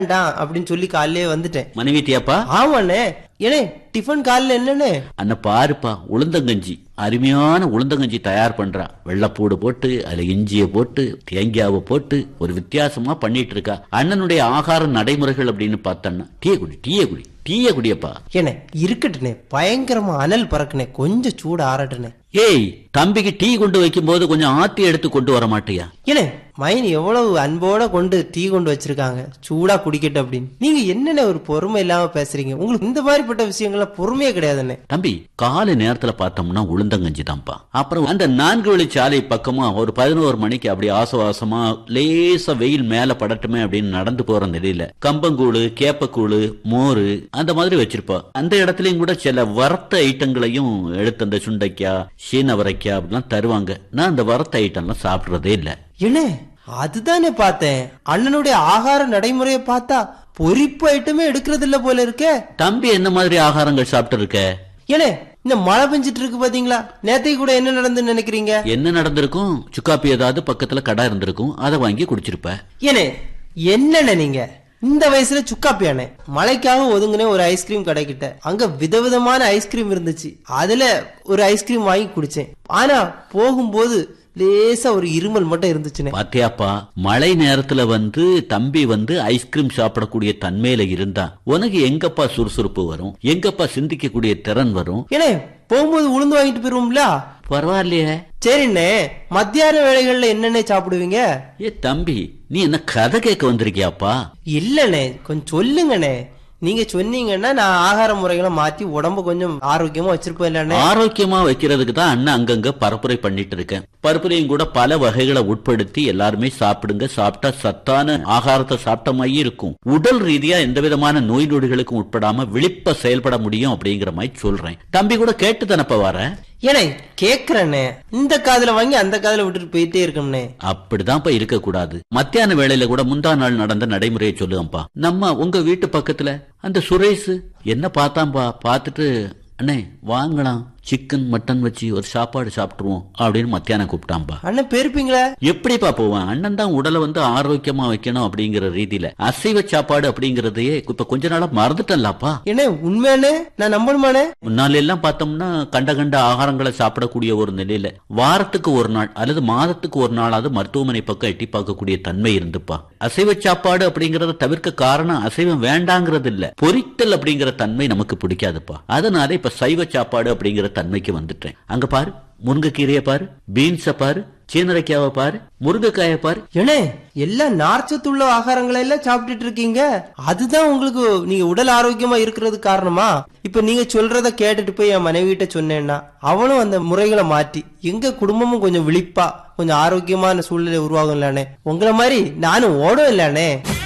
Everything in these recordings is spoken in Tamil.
வேண்டாம் அப்படின்னு சொல்லி காலையிலே வந்துட்டேன் மனைவிட்டியாப்பா ஆமாண்ணே ஏனே டிஃபன் காலைல என்னண்ணே அண்ணா பாருப்பா உளுந்தங்கஞ்சி அருமையான உளுந்தங்கஞ்சி தயார் பண்றா வெள்ளப்பூடு போட்டு அதுல இஞ்சிய போட்டு தேங்காவை போட்டு ஒரு வித்தியாசமா பண்ணிட்டு இருக்கா அண்ணனுடைய ஆகார நடைமுறைகள் அப்படின்னு பார்த்தோன்னா டீய குடி டீய குடி டீய குடியப்பா ஏனே இருக்கட்டுனே பயங்கரமா அனல் பறக்குனே கொஞ்சம் சூடு ஆறட்டுனே ஏய் தம்பிக்கு டீ கொண்டு வைக்கும்போது கொஞ்சம் ஆத்தி எடுத்து கொண்டு வர மாட்டியா ஏனே மைன் எவ்வளவு அன்போட கொண்டு டீ கொண்டு வச்சிருக்காங்க சூடா குடிக்கட்டும் அப்படின்னு நீங்க என்னென்ன ஒரு பொறுமை இல்லாம பேசுறீங்க உங்களுக்கு இந்த மாதிரிப்பட்ட விஷயங்கள்ல பொறுமையே கிடையாதுண்ணே தம்பி காலை நேரத்துல பார்த்தோம்னா உளுந்தங்கஞ்சி தான்ப்பா அப்புறம் அந்த நான்கு வழிச்சாலை பக்கமா ஒரு பதினோரு மணிக்கு அப்படி ஆசவாசமா லேசா வெயில் மேல படட்டுமே அப்படின்னு நடந்து போற நிலையில கம்பங்கூழு கேப்பக்கூழு மோரு அந்த மாதிரி வச்சிருப்பா அந்த இடத்துலயும் கூட சில வறுத்த ஐட்டங்களையும் எடுத்து அந்த சுண்டைக்காய் சீனவரைக்காய் அப்படிலாம் தருவாங்க நான் அந்த வறுத்த ஐட்டம்லாம் சாப்பிடுறதே இல்ல ஏனே அதுதானே பார்த்தேன் அண்ணனுடைய ஆகார நடைமுறையை பார்த்தா பொரிப்பு ஐட்டமே எடுக்கிறது இல்ல போல இருக்கே தம்பி என்ன மாதிரி ஆகாரங்கள் சாப்பிட்டு இருக்க ஏனே இந்த மழை பெஞ்சிட்டு இருக்கு பாத்தீங்களா நேத்தைக்கு கூட என்ன நடந்துன்னு நினைக்கிறீங்க என்ன நடந்திருக்கும் சுக்காப்பி ஏதாவது பக்கத்துல கடை இருந்திருக்கும் அதை வாங்கி குடிச்சிருப்ப ஏனே என்னண்ணே நீங்க இந்த வயசுல சுக்காப்பியானே மழைக்காக ஒதுங்கினே ஒரு ஐஸ்கிரீம் கடைக்கிட்ட அங்க விதவிதமான ஐஸ்கிரீம் இருந்துச்சு அதுல ஒரு ஐஸ்கிரீம் வாங்கி குடிச்சேன் ஆனா போகும்போது லேசா ஒரு இருமல் மட்டும் இருந்துச்சுனே பாத்தியாப்பா மழை நேரத்துல வந்து தம்பி வந்து ஐஸ்கிரீம் சாப்பிடக்கூடிய தன்மையில இருந்தா உனக்கு எங்கப்பா சுறுசுறுப்பு வரும் எங்கப்பா சிந்திக்கக்கூடிய திறன் வரும் ஏனே போகும்போது உளுந்து வாங்கிட்டு போயிருவோம்ல பரவாயில்லையே சரிண்ணே மத்தியான வேளைகள்ல என்னென்ன சாப்பிடுவீங்க ஏ தம்பி நீ என்ன கதை கேட்க வந்திருக்கியாப்பா இல்லண்ணே கொஞ்சம் சொல்லுங்கண்ணே நீங்க சொன்னீங்கன்னா நான் ஆகார முறைகளை மாத்தி உடம்ப கொஞ்சம் ஆரோக்கியமா வச்சிருப்பேன் இல்லண்ணே ஆரோக்கியமா வைக்கிறதுக்கு தான் அண்ணன் அங்கங்க பரப்புரை பண்ணிட்டு இருக்கேன் பரப்புரையும் கூட பல வகைகளை உட்படுத்தி எல்லாருமே சாப்பிடுங்க சாப்பிட்டா சத்தான ஆகாரத்தை சாப்பிட்ட மாதிரி இருக்கும் உடல் ரீதியா எந்த விதமான நோய் நொடிகளுக்கும் உட்படாம விழிப்ப செயல்பட முடியும் அப்படிங்கிற மாதிரி சொல்றேன் தம்பி கூட கேட்டு தானப்ப வர ஏனே கேக்குறேண்ணே இந்த காதுல வாங்கி அந்த காதுல விட்டுட்டு போயிட்டே இருக்கோம்னே அப்படிதான்ப்பா இருக்க கூடாது மத்தியான வேளையில கூட முந்தா நாள் நடந்த நடைமுறையை சொல்லுங்கப்பா நம்ம உங்க வீட்டு பக்கத்துல அந்த சுரேஷ் என்ன பார்த்தாம்பா பார்த்துட்டு அண்ணே வாங்கலாம் சிக்கன் மட்டன் வச்சு ஒரு சாப்பாடு சாப்பிட்டுருவோம் அப்படின்னு மத்தியானம் கூப்பிட்டாம்பா அண்ணன் பெருப்பீங்களே எப்படிப்பா போவேன் அண்ணன் தான் உடலை வந்து ஆரோக்கியமா வைக்கணும் அப்படிங்கிற ரீதியில அசைவ சாப்பாடு அப்படிங்கறதையே இப்ப கொஞ்ச நாளா மறந்துட்டேன்லப்பா ஏனே உண்மையானே நான் நம்பணுமானே முன்னால எல்லாம் பார்த்தோம்னா கண்ட கண்ட ஆகாரங்களை சாப்பிடக்கூடிய ஒரு நிலையில வாரத்துக்கு ஒரு நாள் அல்லது மாதத்துக்கு ஒரு நாளாவது மருத்துவமனை பக்கம் எட்டி பார்க்கக்கூடிய தன்மை இருந்துப்பா அசைவ சாப்பாடு அப்படிங்கறத தவிர்க்க காரணம் அசைவம் வேண்டாங்கிறது இல்ல பொரித்தல் அப்படிங்கிற தன்மை நமக்கு பிடிக்காதுப்பா அதனால இப்ப சைவ சாப்பாடு அப்படிங்கிற தன்மைக்கு வந்துட்டேன் அங்க பாரு முருங்கைக்கீரையை பாரு பீன்ஸ பாரு சீனரைக்காவை பாரு முருங்கைக்காயை பாரு ஏனே எல்லாம் நார்ச்சத்துள்ள ஆகாரங்களை எல்லாம் சாப்பிட்டுட்டு இருக்கீங்க அதுதான் உங்களுக்கு நீங்க உடல் ஆரோக்கியமா இருக்கிறது காரணமா இப்ப நீங்க சொல்றத கேட்டுட்டு போய் என் மனைவி கிட்ட சொன்னேன்னா அவளும் அந்த முறைகளை மாற்றி எங்க குடும்பமும் கொஞ்சம் விழிப்பா கொஞ்சம் ஆரோக்கியமான சூழ்நிலை உருவாகும் இல்லனே உங்களை மாதிரி நானும் ஓடும் இல்லனே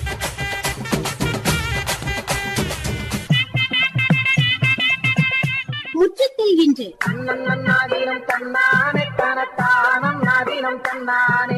முற்றத்தில் இன்று நாதினம் தன்னானே தனத்தானம் நாதினம் தன்னானே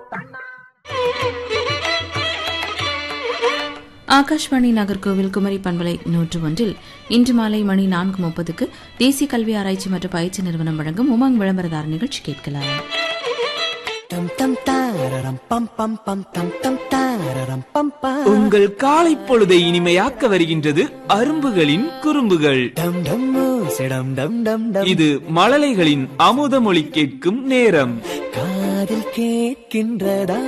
ஆகாஷ்வாணி நாகர்கோவில் குமரி பண்பலை நூற்று ஒன்றில் இன்று மாலை மணி நான்கு முப்பதுக்கு தேசிய கல்வி ஆராய்ச்சி மற்றும் பயிற்சி நிறுவனம் வழங்கும் உமாங் விளம்பரதார நிகழ்ச்சி கேட்கலாம் டம் டம் தாரரம் பம் பம் பம் டம் டம் தாரரம் பம் பம் உங்கள் காலை பொழுதை இனிமையாக்க வருகின்றது அரும்புகளின் குறும்புகள் டம் டம் சிடம் டம் டம் டம் இது மழலைகளின் அமுத மொழி கேட்கும் நேரம் காதில் கேட்கின்றதா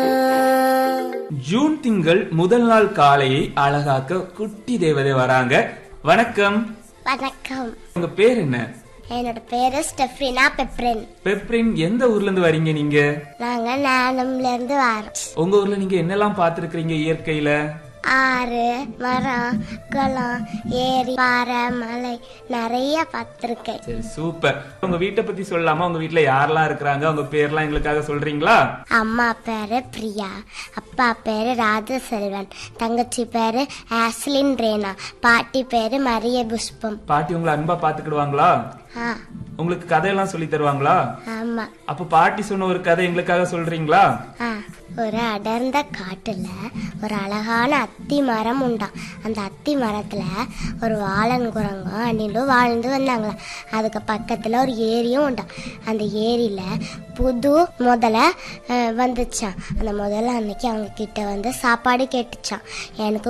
ஜூன் திங்கள் முதல் நாள் காலையை அழகாக்க குட்டி தேவதை வராங்க வணக்கம் வணக்கம் உங்க பேர் என்ன என்னோட பேரு ஸ்டெஃபினா பெப்ரின் பெப்ரின் எந்த ஊர்ல இருந்து வரீங்க நீங்க நாங்க நானம்ல இருந்து வரோம் உங்க ஊர்ல நீங்க என்னெல்லாம் பார்த்திருக்கிறீங்க இயற்கையில ஆறு மரம் குளம் ஏரி பாறை மலை நிறைய பார்த்திருக்கேன் சரி சூப்பர் உங்க வீட்டை பத்தி சொல்லலாமா உங்க வீட்ல யாரெல்லாம் இருக்கிறாங்க உங்க பேர்லாம் எங்களுக்காக சொல்றீங்களா அம்மா பேரு பிரியா அப்பா பேரு ராஜசெல்வன் தங்கச்சி பேரு ஆஸ்லின் ரேனா பாட்டி பேரு மரிய புஷ்பம் பாட்டி உங்களை அன்பா பாத்துக்கிடுவாங்களா ஆ உங்களுக்கு கதையெல்லாம் சொல்லி தருவாங்களா ஆமா அப்ப பாட்டி சொன்ன ஒரு கதை எங்களுக்காக சொல்றீங்களா ஆ ஒரு அடர்ந்த காட்டுல ஒரு அழகான அத்தி மரம் உண்டாம் அந்த அத்தி மரத்துல ஒரு வாழன் குரங்கும் அணிலும் வாழ்ந்து வந்தாங்களாம் அதுக்கு பக்கத்துல ஒரு ஏரியும் உண்டாம் அந்த ஏரியில புது முதல அஹ், வந்துச்சான் அந்த முதல்ல அன்னைக்கு அவங்க கிட்ட வந்து சாப்பாடு கேட்டுச்சான் எனக்கு